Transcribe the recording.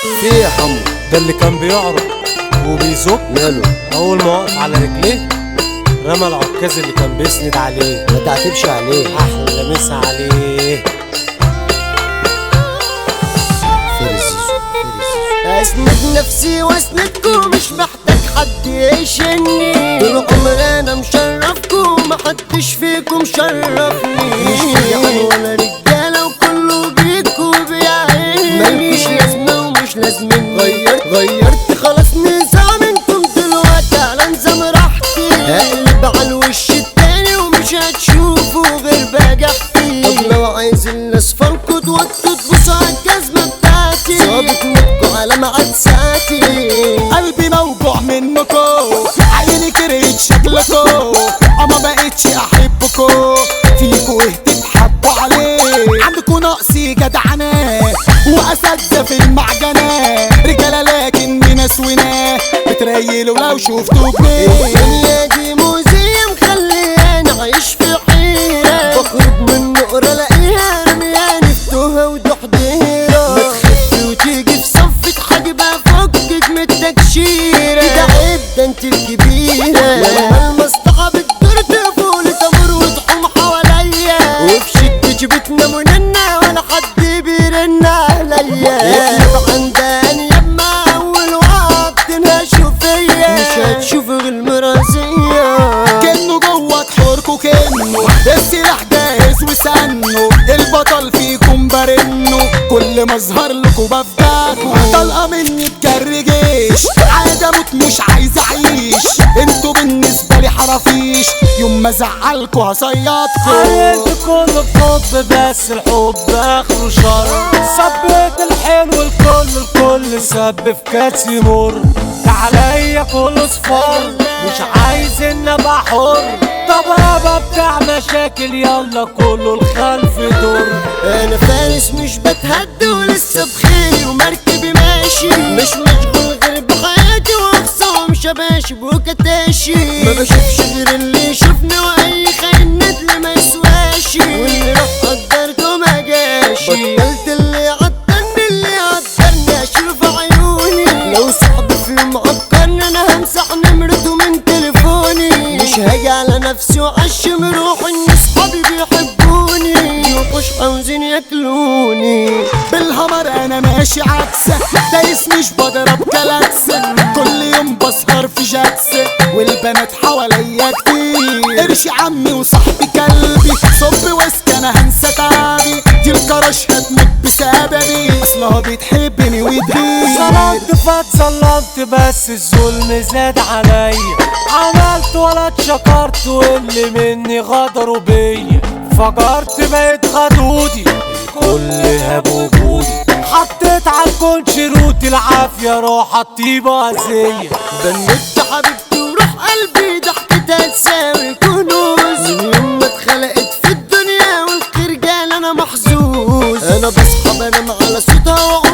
في إيه يا حمو ده اللي كان بيعرض وبيزق ماله اول ما وقف على رجليه رمى العكاز اللي كان بيسند عليه ما تعتبش عليه احلى مسا عليه فارس اسند نفسي واسندكم مش محتاج حد يشني طول عمري انا مشرفكم محدش فيكم شرفني مش يعني ولا رجاله وكله بيكوا بيعيني مالكوش لازمه ومش لازمين غيرت غيرت خلاص نظامكم دلوقتي على نظام راحتي هقلب على الوش التاني ومش هتشوفوا غير بجحتي طب لو عايز الاصفركوا توطوا تبصوا على الجزمه بتاعتي ظابط نبكوا على ميعاد ساعتي قلبي موجوع منكو عيني كرهت شكلكو اما بقتش احبكو فيكو ايه تتحبوا عليه عندكو نقصي جدعنة واساتذة في المعجنة رجالة لكن ناس وناه بتريلوا لو شفتوا بيه الدنيا دي موزيم خليني عايش في حيرة بخرج من نقرة الاقيها رمياني في توهة ودحضيرة ما تخفي وتيجي في صفة حاجبة فكك من التكشيرة كده عيب ده انت الكبيرة لما المصلحة بتدور تقفل تمر وتحوم حواليا وفي شدتي بتنام وننا ولا حد بيرن عليا يقلب عنداني يما اول وقت نهشوا فيا مش هتشوف غير المرازية كأنه جوه حوركو كأنه السلاح جاهز وسنه البطل فيكم برنه كل ما اظهر لكم بفداكوا طلقه مني تجري جيش عادة اموت مش عايز اعيش انتوا بالنسبة لي حرافيش يوم ما ازعلكوا هصيادكوا عيلت كله بحب بس الحب اخره شر صبيت الحلو الكل الكل سب في كاس يمر عليا كله صفار مش عايز ان ابقى حر طب ابقى بتاع مشاكل يلا كله الخلف دور انا فارس مش بتهد ولسه بخيري ومركبي ماشي مش مشغول غير بحياتي واخصام شباشب وكتاشي ما بشوفش غير اللي يشوفني واي خاين ندل ما يسواشي واللي راح قدرته ما جاشي بطلت اللي عطرني اللي عطرني اشيله في عيوني لو صاحبي في يوم عكرني انا همسح نمرته من تليفوني مش هاجي على نفسي وعشم روحي ان صحابي بيحبوني يوحوش عاوزين ياكلوني بالهمر انا ماشي عكسه دايس مش بضرب كلاكسه كل يوم بسهر في جاكسه والبنات حواليا كتير قرش عمي وصاحبي كلبي صب وسك انا هنسى تعبي دي الكرش هتموت بسببي اصلها بتحبني وتغير صلمت فاتصلمت بس الظلم زاد عليا عملت ولا اتشكرت واللي مني غدروا بيا فجرت بقيت غدودي الكل هاب وجودي حطيت على الكون شروط العافية روح الطيبة أذية بنت حبيبتي وروح قلبي ضحكتها تساوي كنوز من يوم ما اتخلقت في الدنيا والخير جال انا محظوظ انا بصحى بنام على صوتها واقول